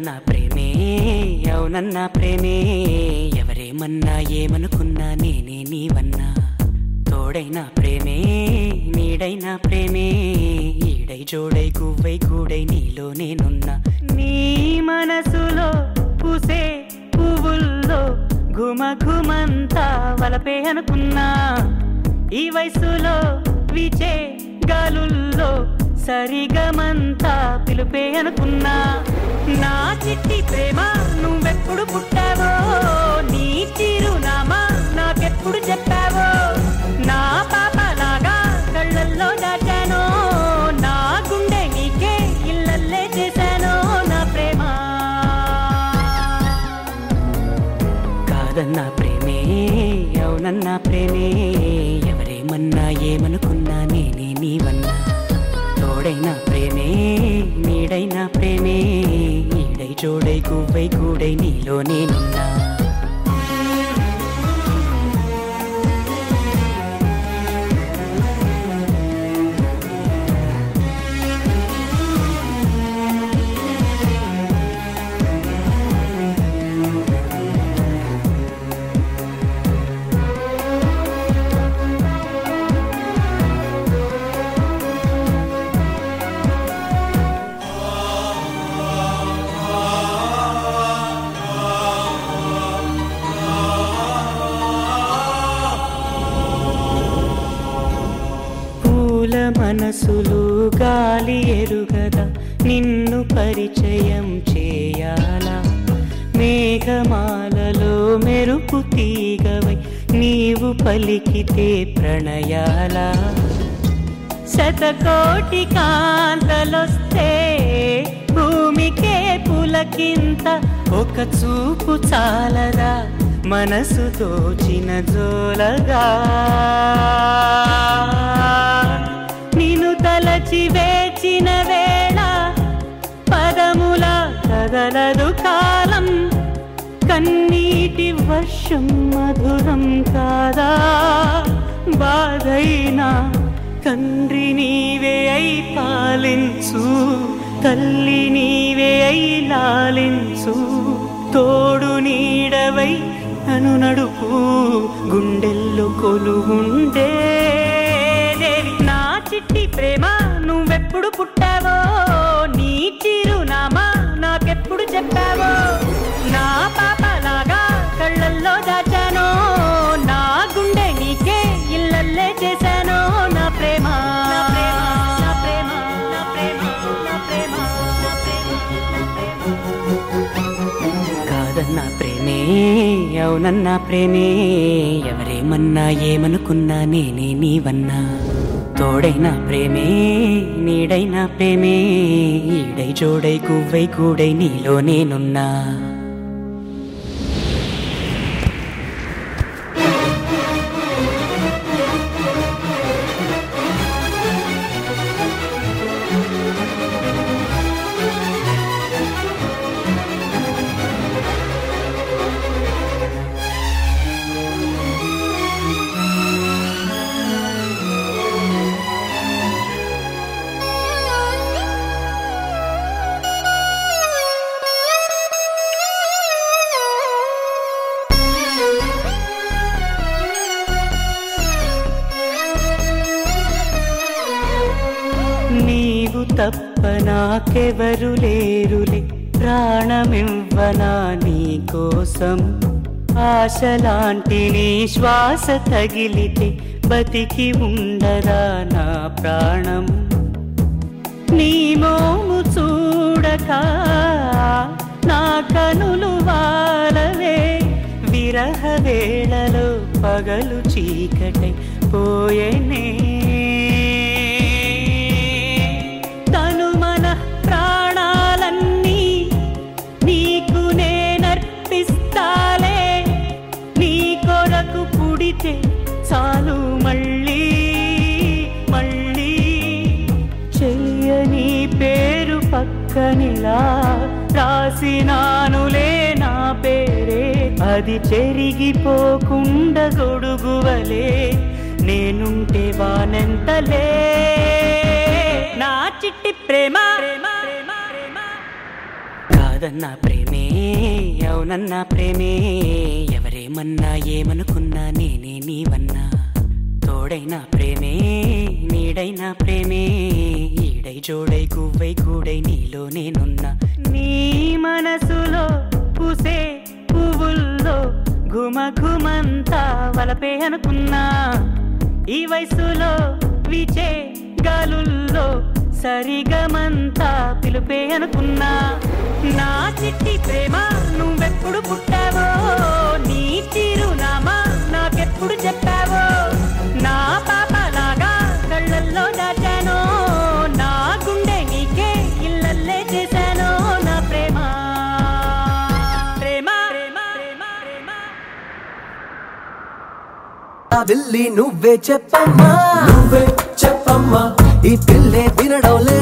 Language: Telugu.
కాదన్నా ప్రేమే అవునన్నా ప్రేమే ఎవరేమన్నా ఏమనుకున్నా నేనే నీవన్నా తోడైనా ప్రేమే నీడైనా ప్రేమే ఈడై జోడై గువ్వై కూడై నీలో నేనున్నా నీ మనసులో పూసే పువ్వుల్లో ఘుమ ఘుమంతా వలపే అనుకున్నా ఈ వయసులో విచే గాలుల్లో సరిగమంతా పిలుపే అనుకున్నా నా చిట్టి ప్రేమ నువ్వెప్పుడు పుట్టావో నీ చిరునామా నాకెప్పుడు చెప్పావో నా పాపలాగా కళ్ళల్లో దాచానో నా గుండె నీకే ఇళ్ళల్లే చేశానో నా ప్రేమ కాదన్నా ప్రేమే అవునన్నా ప్రేమే ఎవరేమన్నా ఏమనుకున్నా నేనే నీవన్నా తోడైనా ప్రేమే నీడైనా ప్రేమే ఈడై జోడై గువ్వై కూడై నీలో నేనున్నా పూల మనసులు గాలి ఎరుగదా నిన్ను పరిచయం చేయాలా మేఘమాలలో మెరుపు తీగవై నీవు పలికితే ప్రణయాలా శతకోటి కాంతలొస్తే భూమికే పులకింత ఒక చూపు చాలరా మనసు దోచిన జోలగా నిన్ను తలచి వేచిన వేళ పదముల కదలదు కాలం కన్నీటి వర్షం మధురం కాదా బాధైనా తండ్రి నీవే అయి పాలించు తల్లి నీవే అయి లాలించు తోడు నీడవై నన్ను నడుపు గుండెల్లో కొలువుండే దేవి నా చిట్టి ప్రేమ నువ్వెప్పుడు పుట్టావో నీ చిరునామా నాకెప్పుడు చెప్పావో నా పాపలాగా కళ్ళల్లో దాచానో నా గుండె నీకే ఇళ్ళల్లే చేశానో నా ప్రేమ నా ప్రేమ నా ప్రేమ నా ప్రేమ నా ప్రేమ నా ప్రేమ కాదన్నా ప్రేమే అవునన్నా ప్రేమే ఎవరేమన్నా ఏమనుకున్నా నేనే నీవన్నా తోడైనా ప్రేమే నీడైనా ప్రేమే ఈడై జోడై గువ్వై కూడై నీలో నేనున్నా నీవు తప్ప నాకెవరు లేరులే ప్రాణమివ్వనా నీ కోసం ఆశలాంటి నీ శ్వాస తగిలితే బతికి ఉండరా నా ప్రాణం నీ మోము చూడక నా కనులు వాలవే విరహ వేళలో పగలు చీకటై పోయేనే తను మన ప్రాణాలన్నీ నీకు నేనర్పిస్తాలే నీ కొరకు పుడితే చాలు మళ్ళీ మళ్ళీ చెయ్యని పేరు పక్కనిలా రాసినానులే నా పేరే అది చెరిగిపోకుండా గొడుగువలే నేనుంటే వానెంతలే నా చిట్టి ప్రేమ కాదన్నా ప్రేమే అవునన్నా ప్రేమే ఎవరేమన్నా ఏమనుకున్నా నేనే నీవన్నా తోడైనా ప్రేమే నీడైనా ప్రేమే ఈడై జోడై గువ్వై కూడై నీలో నేనున్నా నీ మనసులో పూసే పువ్వుల్లో ఘుమ ఘుమంతా వలపే అనుకున్నా ఈ వయసులో విచే గాలుల్లో సరిగమంతా పిలుపే అనుకున్నా నా చిట్టి ప్రేమ నువ్వెప్పుడు పుట్టావో నీ చిరునామా నాకెప్పుడు చెప్పావో నా పాపలాగా కళ్ళల్లో దాచానో నా గుండె నీకే ఇల్లల్లే చేశానో నా ప్రేమ ప్రేమ ప్రేమ ప్రేమ ప్రేమ ఆ విల్లి నువ్వే చెప్పమ్మా నువ్వే చెప్పమ్మా ఈ పిల్లే వినడం లేదు